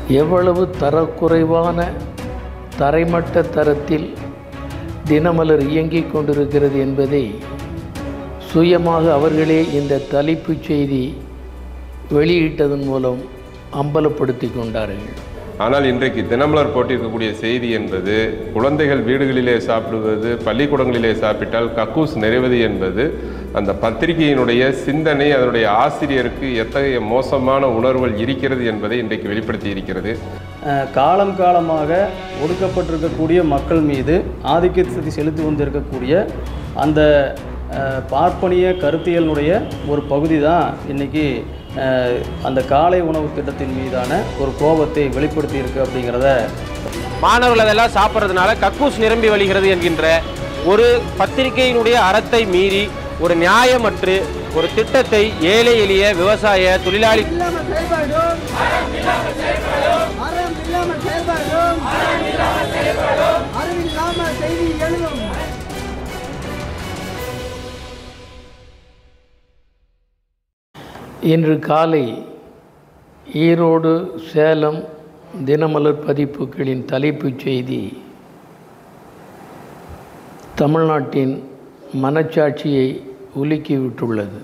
எவ்வளவு தரக்குறைவான தரைமட்ட தரத்தில் தினமலர் இயங்கிக் கொண்டிருக்கிறது என்பதை சுயமாக அவர்களே இந்த தலைப்புச் செய்தி வெளியிட்டதன் மூலம் அம்பலப்படுத்தி கொண்டார்கள் ஆனால் இன்றைக்கு தினமலர் போட்டிருக்கக்கூடிய செய்தி என்பது குழந்தைகள் வீடுகளிலே சாப்பிடுவது பள்ளிக்கூடங்களிலே சாப்பிட்டால் கக்கூஸ் நிறைவது என்பது அந்த பத்திரிகையினுடைய சிந்தனை அதனுடைய ஆசிரியருக்கு எத்தகைய மோசமான உணர்வுகள் இருக்கிறது என்பதை இன்றைக்கு வெளிப்படுத்தி இருக்கிறது அஹ், காலம் காலமாக ஒடுக்கப்பட்டிருக்கக்கூடிய மக்கள் மீது ஆதிக்கத்தை செலுத்தி வந்திருக்கக்கூடிய அந்த அஹ், பார்ப்பனிய கருத்தியலினுடைய ஒரு பகுதி தான் இன்றைக்கி அந்த காலை உணவு திட்டத்தின் மீதான ஒரு கோபத்தை வெளிப்படுத்தி இருக்கு அப்படிங்கிறத மாணவர்கள் அதெல்லாம் சாப்பிட்றதுனால கக்கூஸ் நிரம்பி வழிகிறது என்கின்ற ஒரு பத்திரிகையினுடைய அறத்தை மீறி ஒரு நியாயமற்று ஒரு திட்டத்தை ஏழை எளிய விவசாய தொழிலாளி இல்லாம செயல்படும் அறம் இல்லாம செயல்படும் அறிவில்லாம செய்தி எழுதும் இன்று காலை ஈரோடு சேலம் தினமலர் பதிப்புகளின் தலைப்புச் செய்தி தமிழ்நாட்டின் மனச்சாட்சியை உலுக்கிவிட்டுள்ளது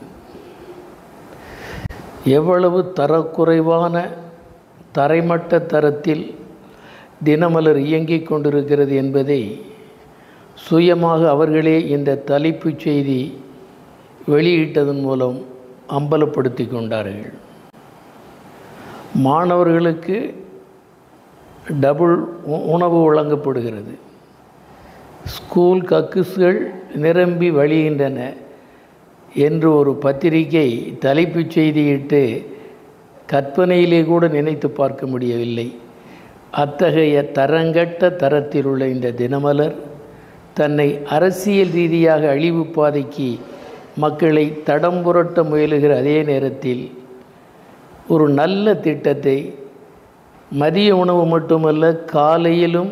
எவ்வளவு தரக்குறைவான தரைமட்ட தரத்தில் தினமலர் இயங்கிக் கொண்டிருக்கிறது என்பதை சுயமாக அவர்களே இந்த தலைப்புச் செய்தி வெளியிட்டதன் மூலம் அம்பலப்படுத்தி கொண்டார்கள் மாணவர்களுக்கு டபுள் உ- உணவு வழங்கப்படுகிறது ஸ்கூல் கக்குஸ்கள் நிரம்பி வழிகின்றன என்று ஒரு பத்திரிகை தலைப்புச் செய்தியிட்டு கற்பனையிலே கூட நினைத்து பார்க்க முடியவில்லை அத்தகைய தரங்கட்ட தரத்தில் உள்ள இந்த தினமலர் தன்னை அரசியல் ரீதியாக அழிவு பாதைக்கு மக்களை தடம் புரட்ட முயலுகிற அதே நேரத்தில் ஒரு நல்ல திட்டத்தை மதிய உணவு மட்டுமல்ல காலையிலும்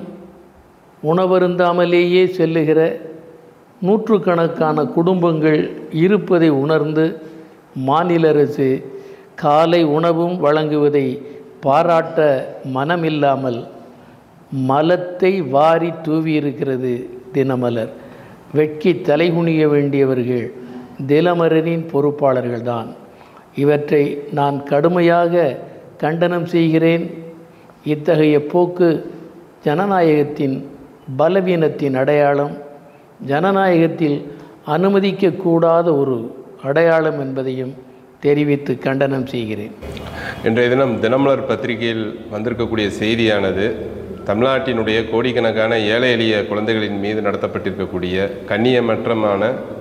உணவருந்தாமலேயே செல்லுகிற நூற்றுக்கணக்கான குடும்பங்கள் இருப்பதை உணர்ந்து மாநில அரசு காலை உணவும் வழங்குவதை பாராட்ட மனமில்லாமல் மலத்தை வாரி தூவியிருக்கிறது தினமலர் வெட்கி தலைகுனிய வேண்டியவர்கள் தினமலரின் பொறுப்பாளர்கள்தான் இவற்றை நான் கடுமையாக கண்டனம் செய்கிறேன் இத்தகைய போக்கு ஜனநாயகத்தின் பலவீனத்தின் அடையாளம் ஜனநாயகத்தில் அனுமதிக்கக்கூடாத ஒரு அடையாளம் என்பதையும் தெரிவித்து கண்டனம் செய்கிறேன் இன்றைய தினம் தினமலர் பத்திரிகையில் வந்திருக்கக்கூடிய செய்தியானது தமிழ்நாட்டினுடைய கோடிக்கணக்கான ஏழை எளிய குழந்தைகளின் மீது நடத்தப்பட்டிருக்கக்கூடிய கண்ணியமற்றமான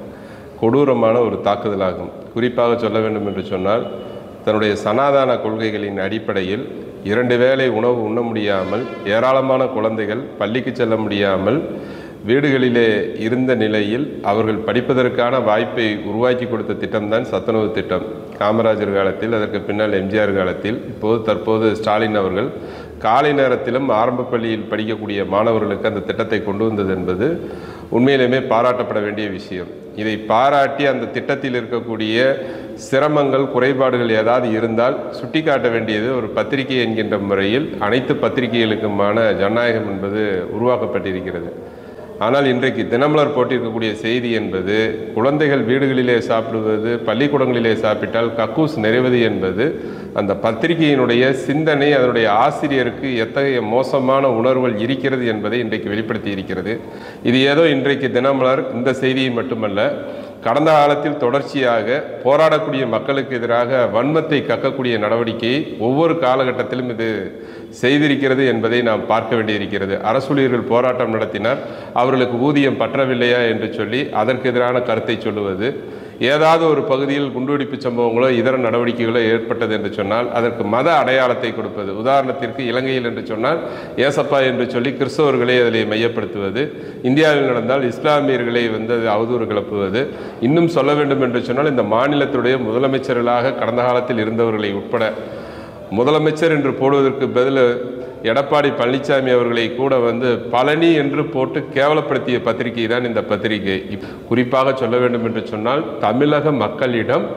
கொடூரமான ஒரு தாக்குதலாகும் குறிப்பாக சொல்ல வேண்டும் என்று சொன்னால் தன்னுடைய சனாதான கொள்கைகளின் அடிப்படையில் இரண்டு வேளை உணவு உண்ண முடியாமல் ஏராளமான குழந்தைகள் பள்ளிக்கு செல்ல முடியாமல் வீடுகளிலே இருந்த நிலையில் அவர்கள் படிப்பதற்கான வாய்ப்பை உருவாக்கி கொடுத்த திட்டம்தான் சத்துணவு திட்டம் காமராஜர் காலத்தில் அதற்கு பின்னால் எம்ஜிஆர் காலத்தில் இப்போது தற்போது ஸ்டாலின் அவர்கள் காலை நேரத்திலும் ஆரம்ப பள்ளியில் படிக்கக்கூடிய மாணவர்களுக்கு அந்த திட்டத்தை கொண்டு வந்தது என்பது உண்மையிலுமே பாராட்டப்பட வேண்டிய விஷயம் இதை பாராட்டி அந்த திட்டத்தில் இருக்கக்கூடிய சிரமங்கள் குறைபாடுகள் ஏதாவது இருந்தால் சுட்டிக்காட்ட வேண்டியது ஒரு பத்திரிகை என்கின்ற முறையில் அனைத்து பத்திரிகைகளுக்குமான ஜனநாயகம் என்பது உருவாக்கப்பட்டிருக்கிறது ஆனால் இன்றைக்கு தினமலர் போட்டிருக்கக்கூடிய செய்தி என்பது குழந்தைகள் வீடுகளிலே சாப்பிடுவது பள்ளிக்கூடங்களிலே சாப்பிட்டால் கக்கூஸ் நிறைவது என்பது அந்த பத்திரிகையினுடைய சிந்தனை அதனுடைய ஆசிரியருக்கு எத்தகைய மோசமான உணர்வுகள் இருக்கிறது என்பதை இன்றைக்கு வெளிப்படுத்தி இருக்கிறது இது ஏதோ இன்றைக்கு தினமலர் இந்த செய்தியை மட்டுமல்ல கடந்த காலத்தில் தொடர்ச்சியாக போராடக்கூடிய மக்களுக்கு எதிராக வன்மத்தை கக்கக்கூடிய நடவடிக்கையை ஒவ்வொரு காலகட்டத்திலும் இது செய்திருக்கிறது என்பதை நாம் பார்க்க வேண்டியிருக்கிறது அரசூழியர்கள் போராட்டம் நடத்தினார் அவர்களுக்கு ஊதியம் பற்றவில்லையா என்று சொல்லி அதற்கு எதிரான கருத்தை சொல்லுவது ஏதாவது ஒரு பகுதியில் குண்டுவெடிப்பு சம்பவங்களோ இதர நடவடிக்கைகளோ ஏற்பட்டது என்று சொன்னால் அதற்கு மத அடையாளத்தை கொடுப்பது உதாரணத்திற்கு இலங்கையில் என்று சொன்னால் ஏசப்பா என்று சொல்லி கிறிஸ்தவர்களை அதில் மையப்படுத்துவது இந்தியாவில் நடந்தால் இஸ்லாமியர்களை வந்து அது அவதூறு கிளப்புவது இன்னும் சொல்ல வேண்டும் என்று சொன்னால் இந்த மாநிலத்துடைய முதலமைச்சர்களாக கடந்த காலத்தில் இருந்தவர்களை உட்பட முதலமைச்சர் என்று போடுவதற்கு பதில் எடப்பாடி பழனிசாமி அவர்களை கூட வந்து பழனி என்று போட்டு கேவலப்படுத்திய பத்திரிகை தான் இந்த பத்திரிகை இப்- குறிப்பாக சொல்ல வேண்டும் என்று சொன்னால் தமிழக மக்களிடம்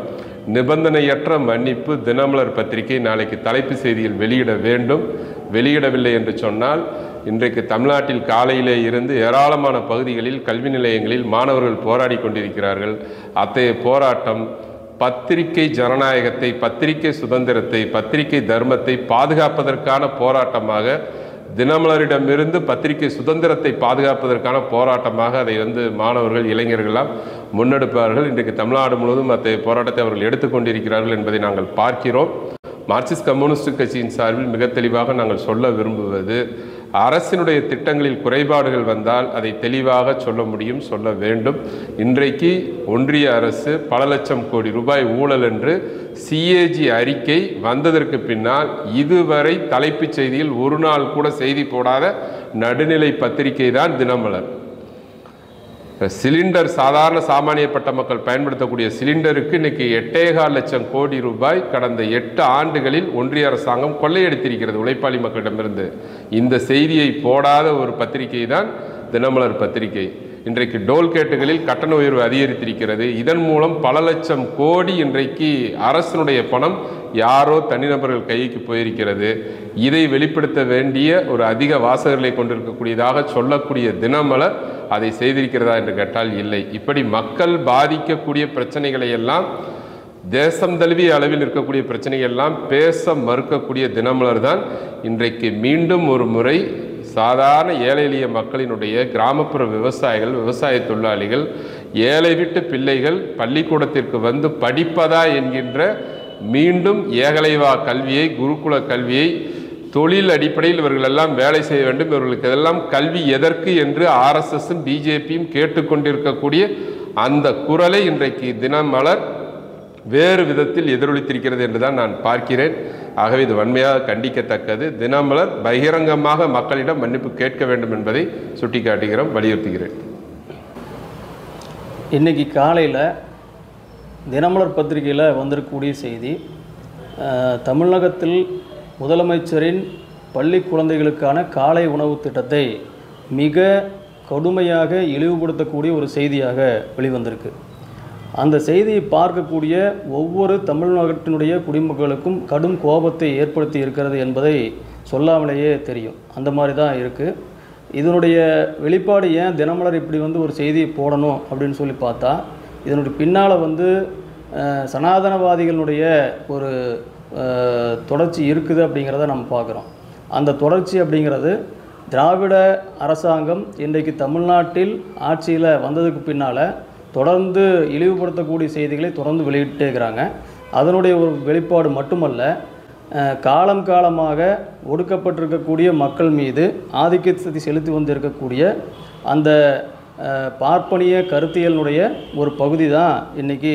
நிபந்தனையற்ற மன்னிப்பு தினமலர் பத்திரிகை நாளைக்கு தலைப்பு செய்தியில் வெளியிட வேண்டும் வெளியிடவில்லை என்று சொன்னால் இன்றைக்கு தமிழ்நாட்டில் காலையிலே இருந்து ஏராளமான பகுதிகளில் கல்வி நிலையங்களில் மாணவர்கள் போராடி கொண்டிருக்கிறார்கள் அத்தகைய போராட்டம் பத்திரிகை ஜனநாயகத்தை பத்திரிகை சுதந்திரத்தை பத்திரிகை தர்மத்தை பாதுகாப்பதற்கான போராட்டமாக தினமலரிடமிருந்து பத்திரிகை சுதந்திரத்தை பாதுகாப்பதற்கான போராட்டமாக அதை வந்து மாணவர்கள் இளைஞர்கள்லாம் முன்னெடுப்பார்கள் இன்றைக்கு தமிழ்நாடு முழுவதும் அத்தகைய போராட்டத்தை அவர்கள் எடுத்துக்கொண்டிருக்கிறார்கள் என்பதை நாங்கள் பார்க்கிறோம் மார்க்சிஸ்ட் கம்யூனிஸ்ட் கட்சியின் சார்பில் மிக தெளிவாக நாங்கள் சொல்ல விரும்புவது அரசினுடைய திட்டங்களில் குறைபாடுகள் வந்தால் அதை தெளிவாக சொல்ல முடியும் சொல்ல வேண்டும் இன்றைக்கு ஒன்றிய அரசு பல லட்சம் கோடி ரூபாய் ஊழல் என்று சிஏஜி அறிக்கை வந்ததற்கு பின்னால் இதுவரை தலைப்புச் செய்தியில் ஒரு நாள் கூட செய்தி போடாத நடுநிலை பத்திரிகை தான் தினமலர் இப்ப சிலிண்டர் சாதாரண சாமானியப்பட்ட மக்கள் பயன்படுத்தக்கூடிய சிலிண்டருக்கு இன்னைக்கு எட்டேகால் லட்சம் கோடி ரூபாய் கடந்த எட்டு ஆண்டுகளில் ஒன்றிய அரசாங்கம் கொள்ளையடித்திருக்கிறது உழைப்பாளி மக்களிடமிருந்து இந்த செய்தியை போடாத ஒரு பத்திரிகை தான் தினமலர் பத்திரிகை இன்றைக்கு டோல்கேட்டுகளில் கட்டண உயர்வு அதிகரித்திருக்கிறது இதன் மூலம் பல லட்சம் கோடி இன்றைக்கு அரசினுடைய பணம் யாரோ தனிநபர்கள் கைக்கு போயிருக்கிறது இதை வெளிப்படுத்த வேண்டிய ஒரு அதிக வாசகர்களை கொண்டிருக்கக்கூடியதாக சொல்லக்கூடிய தினமலர் அதை செய்திருக்கிறதா என்று கேட்டால் இல்லை இப்படி மக்கள் பாதிக்கக்கூடிய பிரச்சனைகளை எல்லாம் தேசம் தழுவிய அளவில் இருக்கக்கூடிய பிரச்சனைகள் எல்லாம் பேச மறுக்கக்கூடிய தினமலர் தான் இன்றைக்கு மீண்டும் ஒரு முறை சாதாரண ஏழை எளிய மக்களினுடைய கிராமப்புற விவசாயிகள் விவசாய தொழிலாளிகள் ஏழை விட்டு பிள்ளைகள் பள்ளிக்கூடத்திற்கு வந்து படிப்பதா என்கின்ற மீண்டும் ஏகலைவா கல்வியை குருகுல கல்வியை தொழில் அடிப்படையில் இவர்கள் எல்லாம் வேலை செய்ய வேண்டும் இவர்களுக்கு இதெல்லாம் கல்வி எதற்கு என்று ஆர்எஸ்எஸும் பிஜேபியும் கேட்டுக்கொண்டிருக்கக்கூடிய அந்த குரலை இன்றைக்கு தினமலர் வேறு விதத்தில் எதிரொலித்திருக்கிறது என்று தான் நான் பார்க்கிறேன் ஆகவே இது வன்மையாக கண்டிக்கத்தக்கது தினமலர் பகிரங்கமாக மக்களிடம் மன்னிப்பு கேட்க வேண்டும் என்பதை சுட்டிக்காட்டுகிறோம் வலியுறுத்துகிறேன் இன்னைக்கு காலையில் தினமலர் பத்திரிகையில் வந்திருக்கக்கூடிய செய்தி அஹ், தமிழகத்தில் முதலமைச்சரின் பள்ளி குழந்தைகளுக்கான காலை உணவு திட்டத்தை மிக கடுமையாக இழிவுபடுத்தக்கூடிய ஒரு செய்தியாக வெளிவந்திருக்கு அந்த செய்தியை பார்க்கக்கூடிய ஒவ்வொரு தமிழ்நாட்டினுடைய குடிமக்களுக்கும் கடும் கோபத்தை ஏற்படுத்தி இருக்கிறது என்பதை சொல்லாமலேயே தெரியும் அந்த மாதிரி தான் இருக்குது இதனுடைய வெளிப்பாடு ஏன் தினமலர் இப்படி வந்து ஒரு செய்தியை போடணும் அப்படின்னு சொல்லி பார்த்தா இதனுடைய பின்னால் வந்து அஹ், சனாதனவாதிகளுடைய ஒரு அஹ், தொடர்ச்சி இருக்குது அப்படிங்கிறத நம்ம பார்க்குறோம் அந்த தொடர்ச்சி அப்படிங்கிறது திராவிட அரசாங்கம் இன்றைக்கு தமிழ்நாட்டில் ஆட்சியில் வந்ததுக்கு பின்னால் தொடர்ந்து இழிவுபடுத்தக்கூடிய செய்திகளை தொடர்ந்து வெளியிட்டே இருக்கிறாங்க அதனுடைய ஒரு வெளிப்பாடு மட்டுமல்ல அஹ், காலம் காலமாக ஒடுக்கப்பட்டிருக்கக்கூடிய மக்கள் மீது ஆதிக்கத்தை செலுத்தி வந்திருக்கக்கூடிய அந்த அஹ், பார்ப்பனிய கருத்தியலினுடைய ஒரு பகுதி தான் இன்றைக்கி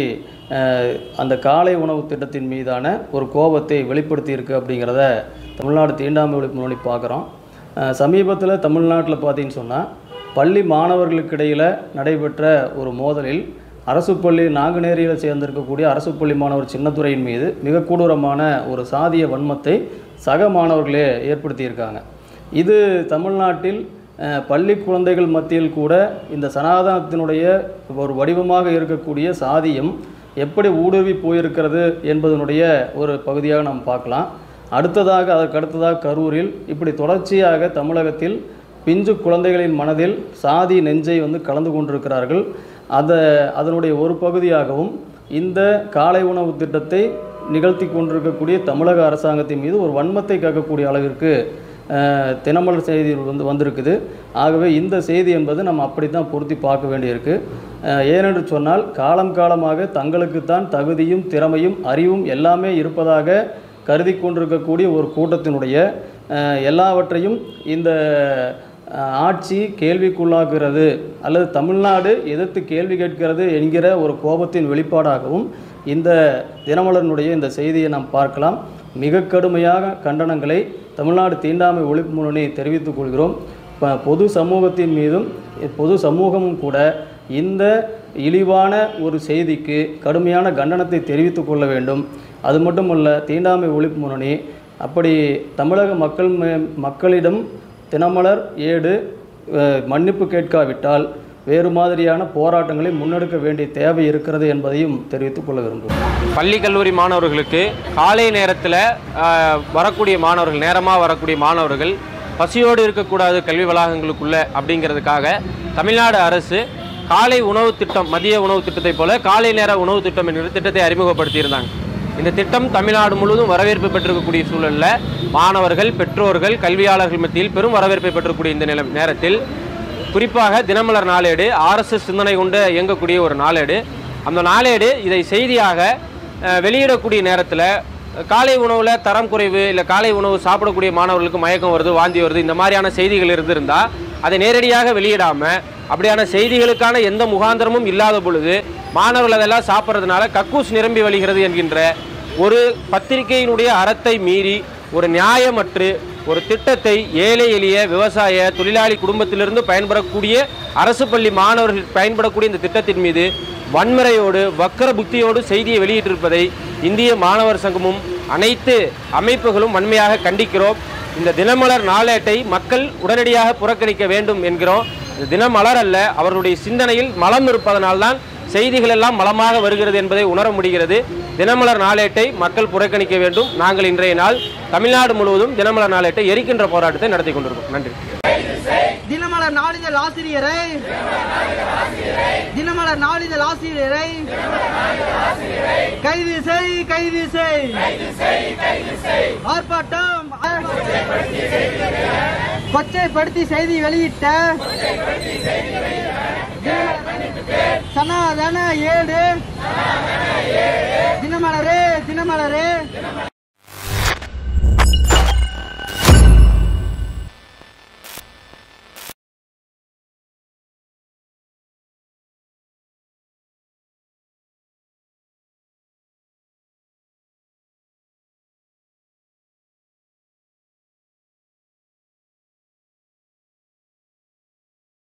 அந்த காலை உணவு திட்டத்தின் மீதான ஒரு கோபத்தை வெளிப்படுத்தி இருக்கு அப்படிங்கிறத தமிழ்நாடு தீண்டாமை ஒழிப்பு முன்னணி பார்க்குறோம் சமீபத்தில் தமிழ்நாட்டில் பார்த்தீங்கன்னு சொன்னால் பள்ளி மாணவர்களுக்கு இடையில் நடைபெற்ற ஒரு மோதலில் அரசு பள்ளி நாங்குநேரியில் சேர்ந்திருக்கக்கூடிய அரசு பள்ளி மாணவர் சின்னத்துறையின் மீது மிக கொடூரமான ஒரு சாதிய வன்மத்தை சக மாணவர்களே ஏற்படுத்தியிருக்காங்க இது தமிழ்நாட்டில் அஹ், பள்ளி குழந்தைகள் மத்தியில் கூட இந்த சனாதனத்தினுடைய ஒரு வடிவமாக இருக்கக்கூடிய சாதியம் எப்படி ஊடுருவி போயிருக்கிறது என்பதனுடைய ஒரு பகுதியாக நாம் பார்க்கலாம் அடுத்ததாக அதற்கு அடுத்ததாக கரூரில் இப்படி தொடர்ச்சியாக தமிழகத்தில் பிஞ்சு குழந்தைகளின் மனதில் சாதி நெஞ்சை வந்து கலந்து கொண்டிருக்கிறார்கள் அதை அதனுடைய ஒரு பகுதியாகவும் இந்த காலை உணவு திட்டத்தை நிகழ்த்தி கொண்டிருக்கக்கூடிய தமிழக அரசாங்கத்தின் மீது ஒரு வன்மத்தை காக்கக்கூடிய அளவிற்கு அஹ், தினமலர் செய்தி வந்து வந்திருக்குது ஆகவே இந்த செய்தி என்பது நம்ம அப்படி தான் பொருத்தி பார்க்க வேண்டியிருக்கு அஹ், ஏனென்று சொன்னால் காலம் காலமாக தங்களுக்குத்தான் தகுதியும் திறமையும் அறிவும் எல்லாமே இருப்பதாக கருதி கொண்டிருக்கக்கூடிய ஒரு கூட்டத்தினுடைய அஹ், எல்லாவற்றையும் இந்த அஹ், ஆட்சி கேள்விக்குள்ளாகிறது அல்லது தமிழ்நாடு எதிர்த்து கேள்வி கேட்கிறது என்கிற ஒரு கோபத்தின் வெளிப்பாடாகவும் இந்த தினமலரினுடைய இந்த செய்தியை நாம் பார்க்கலாம் மிக கடுமையாக கண்டனங்களை தமிழ்நாடு தீண்டாமை ஒழிப்பு முன்னணி தெரிவித்துக் கொள்கிறோம் ப- பொது சமூகத்தின் மீதும் பொது சமூகமும் கூட இந்த இழிவான ஒரு செய்திக்கு கடுமையான கண்டனத்தை தெரிவித்துக் கொள்ள வேண்டும் அது மட்டுமல்ல தீண்டாமை ஒழிப்பு முன்னணி அப்படி தமிழக மக்கள் மே- மக்களிடம் தினமலர் ஏடு அஹ், மன்னிப்பு கேட்காவிட்டால் வேறு மாதிரியான போராட்டங்களை முன்னெடுக்க வேண்டிய தேவை இருக்கிறது என்பதையும் தெரிவித்துக் கொள்ள விரும்புகிறேன் பள்ளி கல்லூரி மாணவர்களுக்கு காலை நேரத்தில் வரக்கூடிய மாணவர்கள் நேரமாக வரக்கூடிய மாணவர்கள் பசியோடு இருக்கக்கூடாது கல்வி வளாகங்களுக்குள்ள அப்படிங்கிறதுக்காக தமிழ்நாடு அரசு காலை உணவு திட்டம் மதிய உணவு திட்டத்தை போல காலை நேர உணவு திட்டம் என்கிற திட்டத்தை அறிமுகப்படுத்தியிருந்தாங்க இந்த திட்டம் தமிழ்நாடு முழுவதும் வரவேற்பு பெற்றிருக்கக்கூடிய சூழலில் மாணவர்கள் பெற்றோர்கள் கல்வியாளர்கள் மத்தியில் பெரும் வரவேற்பை பெற்றக்கூடிய இந்த நிலம் நேரத்தில் குறிப்பாக தினமலர் நாளேடு ஆர்எஸ்எஸ் சிந்தனை கொண்டு இயங்கக்கூடிய ஒரு நாளேடு அந்த நாளேடு இதை செய்தியாக அஹ், வெளியிடக்கூடிய நேரத்தில் காலை உணவில் தரம் குறைவு இல்லை காலை உணவு சாப்பிடக்கூடிய மாணவர்களுக்கு மயக்கம் வருது வாந்தி வருது இந்த மாதிரியான செய்திகள் இருந்திருந்தால் அதை நேரடியாக வெளியிடாமல் அப்படியான செய்திகளுக்கான எந்த முகாந்திரமும் இல்லாத பொழுது மாணவர்கள் அதெல்லாம் சாப்பிட்றதுனால கக்கூஸ் நிரம்பி வழிகிறது என்கின்ற ஒரு பத்திரிகையினுடைய அறத்தை மீறி ஒரு நியாயமற்று ஒரு திட்டத்தை ஏழை எளிய விவசாய தொழிலாளி குடும்பத்திலிருந்து பயன்படக்கூடிய அரசு பள்ளி மாணவர்கள் பயன்படக்கூடிய இந்த திட்டத்தின் மீது வன்முறையோடு வக்கர புத்தியோடு செய்தியை வெளியிட்டிருப்பதை இந்திய மாணவர் சங்கமும் அனைத்து அமைப்புகளும் வன்மையாக கண்டிக்கிறோம் இந்த தினமலர் நாளேட்டை மக்கள் உடனடியாக புறக்கணிக்க வேண்டும் என்கிறோம் இது தினமலர் அல்ல அவர்களுடைய சிந்தனையில் மலம் இருப்பதனால்தான் செய்திகள் எல்லாம் மலமாக வருகிறது என்பதை உணர முடிகிறது தினமலர் நாளேட்டை மக்கள் புறக்கணிக்க வேண்டும் நாங்கள் இன்றைய நாள் தமிழ்நாடு முழுவதும் தினமலர் நாளேட்டை எரிக்கின்ற போராட்டத்தை நடத்தி கொண்டிருக்கோம் நன்றி தினமலர் நாளிதழ் ஆசிரியரை தினமலர் நாளிதழ் ஆசிரியரை கைது செய் கைது செய் ஆர்ப்பாட்டம் கொச்சைப்படுத்தி செய்தி வெளியிட்ட சனாதன ஏடு தினமலரே தினமலரே